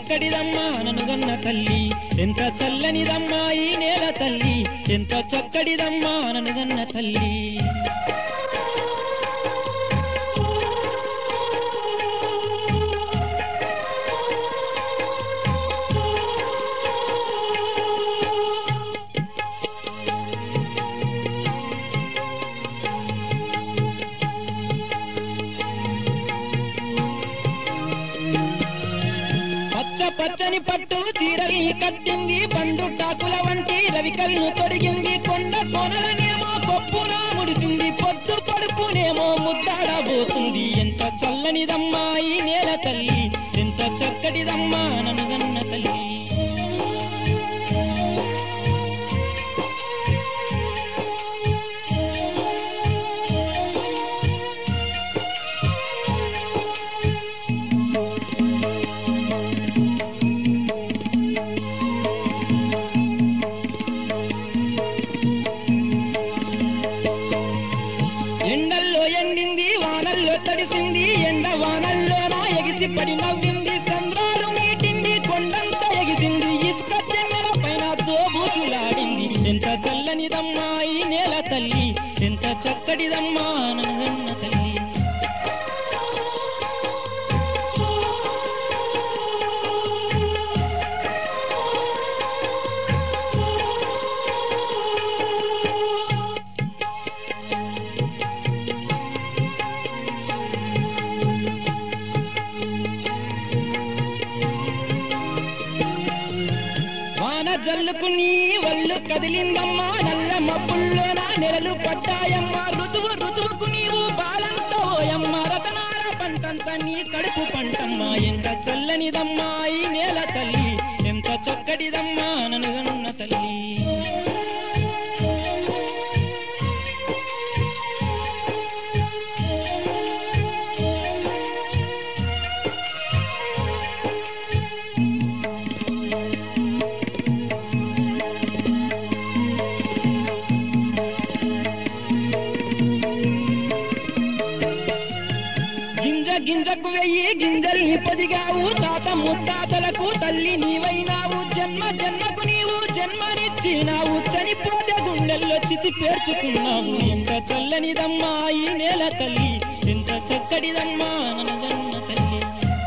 చక్కడిదమ్మా ననుగన్న తల్లి ఎంత చల్లనిదమ్మా ఈ నేల తల్లి ఎంత చక్కడిదమ్మా ననుగన్న తల్లి పచ్చ పచ్చని పట్టు చీరని కట్టింది పండు టాకుల వంటి రవికలను తొడిగింది కొండ కొనలనేమో పప్పున ముడిసింది పొద్దు పడుపునేమో ముద్దాడబోతుంది ఎంత చల్లనిదమ్మా ఈ నేల తల్లి ఎంత చక్కటిదమ్మా నన్ను తల్లి ఎండల్లో ఎండింది వానల్లో తడిసింది ఎండ వానల్లో నా ఎగిసి పడి నవ్వింది సంద్రాలు మీటింది కొండంత ఎగిసింది ఇసుక తెమ్మెల పైన తోబూచులాడింది ఎంత చల్లనిదమ్మా ఈ నేల తల్లి ఎంత చక్కటిదమ్మా నన్న తల్లి వాన జల్లుకు నీ వల్లు కదిలిందమ్మా నల్ల మబ్బుల్లోన నెలలు పడ్డాయమ్మా ఋతువు ఋతువుకు నీవు బాలంతోయమ్మ రతనాల పంటంత నీ కడుపు పంటమ్మా ఎంత చల్లనిదమ్మా ఈ నేల తల్లి ఎంత చక్కటిదమ్మా ననుగన్న తల్లి గింజ గింజకు వెయ్యి గింజల్ని పొదిగావు తాత ముత్తాతలకు తల్లి నీవైనావు జన్మ జన్మకు నీవు జన్మనిచ్చినావు చనిపోతే గుండెల్లో చితి పేర్చుకున్నావు ఎంత చల్లనిదమ్మా ఈ నేల తల్లి ఎంత చక్కడిదమ్మా నన్నదన్న తల్లి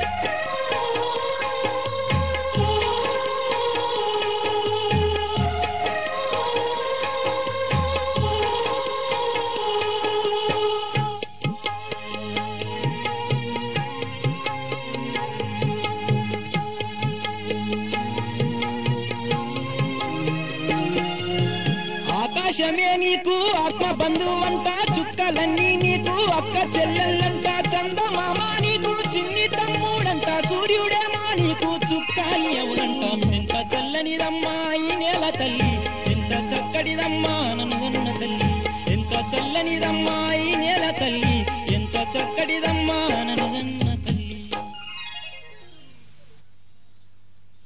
ఆకాశమే నీకు ఆత్మ బంధువంట చుక్కలన్నీ నీకు అక్క చెల్లెళ్ళంట చందమామ నీకు చిన్ని తమ్ముడంట సూర్యుడేమా నీకు చుక్కాని అవునంట ఎంత చల్లనిదమ్మా ఈ నేల తల్లి ఎంత చక్కడిదమ్మా నన్ను తల్లి ఎంత చల్లనిదమ్మా ఈ నేల తల్లి ఎంత చక్కడిదమ్మా నన్ను